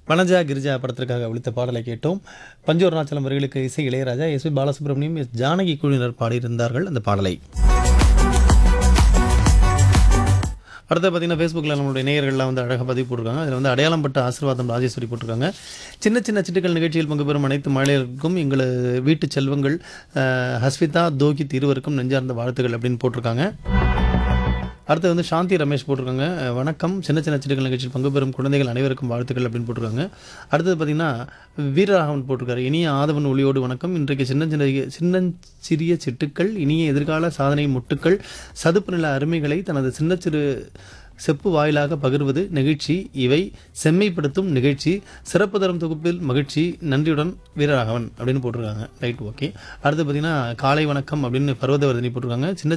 வனஜா கிரிஜா படத்திற்காக ஒழித்த பாடலை கேட்டோம் பஞ்சு அருணாச்சலம் அவர்களுக்கு இசை Ilaiyaraaja S P Balasubrahmanyam S Janaki குழுவினர் பாடியிருந்தார்கள் அந்த பாடலை அடுத்து பார்த்தீங்கன்னா ஃபேஸ்புக்கில் நம்மளுடைய நேயர்கள்லாம் வந்து அழகாக பதிவு போட்டிருக்காங்க அதில் வந்து அடையாளம் பட்ட ஆசீர்வாதம் ராஜேஸ்வரி போட்டிருக்காங்க சின்ன சின்ன சிட்டுக்கள் நிகழ்ச்சியில் பங்கு பெறும் அனைத்து மழையர்களுக்கும் எங்கள் வீட்டு செல்வங்கள் அஹ், ஹஸ்விதா தோகித் இருவருக்கும் நெஞ்சார்ந்த வாழ்த்துக்கள் அப்படின்னு போட்டிருக்காங்க அடுத்து வந்து சாந்தி ரமேஷ் போட்டிருக்காங்க அஹ், வணக்கம் சின்ன சின்ன சிட்டுகள் நிகழ்ச்சியில் பங்கு பெறும் குழந்தைகள் அனைவருக்கும் வாழ்த்துக்கள் அப்படின்னு போட்டிருக்காங்க அடுத்தது பார்த்தீங்கன்னா வீரராகவன் போட்டிருக்காரு இனிய ஆதவன் ஒளியோடு வணக்கம் இன்றைக்கு சின்ன சின்ன சின்ன சிறிய சிட்டுக்கள் இனிய எதிர்கால சாதனை முட்டுக்கள் சதுப்பு நில அருமைகளை தனது சின்ன சிறு செப்பு வாயிலாக பகிர்வது நிகழ்ச்சி இவை செம்மைப்படுத்தும் நிகழ்ச்சி சிறப்பு தரும் தொகுப்பில் மகிழ்ச்சி நன்றியுடன் வீரராகவன் அப்படின்னு போட்டிருக்காங்க ரைட் ஓகே அடுத்து பார்த்தீங்கன்னா காலை வணக்கம் அப்படின்னு பர்வதவர்தினி போட்டிருக்காங்க சின்ன